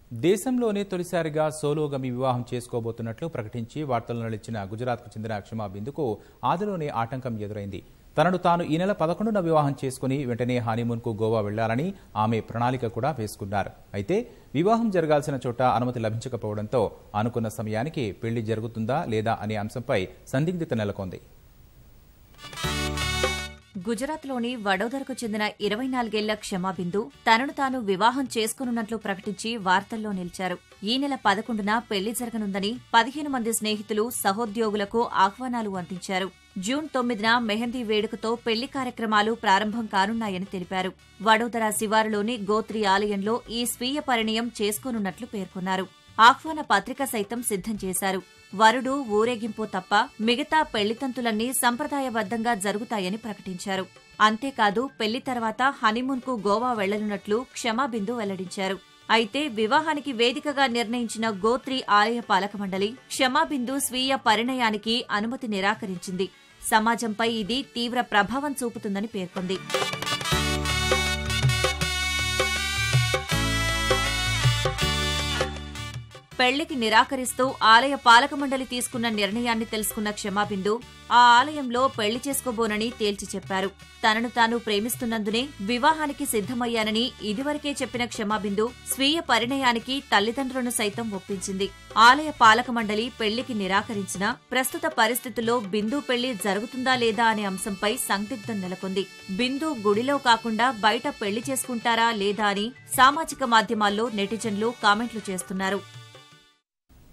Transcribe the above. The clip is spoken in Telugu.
దేశంలోనే తొలిసారిగా సోలోగమి వివాహం చేసుకోబోతున్నట్లు ప్రకటించి వార్తలు నడిచిన గుజరాత్కు చెందిన క్షమా బిందుకు ఆదిలోనే ఆటంకం ఎదురైంది తనను తాను ఈ నెల పదకొండున వివాహం చేసుకుని వెంటనే హనీమూన్కు గోవా వెళ్లాలని ఆమె ప్రణాళిక కూడా వేసుకున్నారు అయితే వివాహం జరగాల్సిన చోట అనుమతి లభించకపోవడంతో అనుకున్న సమయానికి పెళ్లి జరుగుతుందా లేదా అనే అంశంపై సందిగ్ధత నెలకొంది గుజరాత్లోని వడోదరకు చెందిన ఇరవై నాలుగేళ్ల క్షమాబిందు తనను తాను వివాహం చేసుకున్నట్లు ప్రకటించి వార్తల్లో నిలిచారు ఈ నెల పదకొండున పెళ్లి జరగనుందని పదిహేను మంది స్నేహితులు సహోద్యోగులకు ఆహ్వానాలు అందించారు జూన్ తొమ్మిదిన మెహందీ వేడుకతో పెళ్లి కార్యక్రమాలు ప్రారంభం కానున్నాయని తెలిపారు వడోదర శివారులోని గోత్రి ఆలయంలో ఈ స్వీయ పరిణయం చేసుకోనున్నట్లు పేర్కొన్నారు ఆహ్వాన పత్రిక సైతం సిద్ధం చేశారు వరుడు ఊరేగింపు తప్ప మిగతా పెళ్లితంతులన్నీ సంప్రదాయబద్దంగా జరుగుతాయని ప్రకటించారు అంతేకాదు పెళ్లి తర్వాత హనీమూన్కు గోవా వెళ్లనున్నట్లు క్షమాబిందు వెల్లడించారు అయితే వివాహానికి వేదికగా నిర్ణయించిన గోత్రి ఆలయ పాలక మండలి క్షమాబిందు స్వీయ పరిణయానికి అనుమతి నిరాకరించింది సమాజంపై ఇది తీవ్ర ప్రభావం చూపుతుందని పేర్కొంది పెళ్లికి నిరాకరిస్తూ ఆలయ పాలక మండలి తీసుకున్న నిర్ణయాన్ని తెలుసుకున్న క్షమాబిందు ఆ ఆలయంలో పెళ్లి చేసుకోబోనని తేల్చి చెప్పారు తనను తాను ప్రేమిస్తున్నందునే వివాహానికి సిద్ధమయ్యానని ఇదివరకే చెప్పిన క్షమాబిందు స్వీయ పరిణయానికి తల్లిదండ్రులను సైతం ఒప్పించింది ఆలయ పాలక మండలి పెళ్లికి నిరాకరించినా ప్రస్తుత పరిస్థితుల్లో బిందు పెళ్లి జరుగుతుందా లేదా అనే అంశంపై సందిగ్ధం నెలకొంది బిందు గుడిలో కాకుండా బయట పెళ్లి చేసుకుంటారా లేదా అని సామాజిక మాధ్యమాల్లో నెటిజన్లు కామెంట్లు చేస్తున్నారు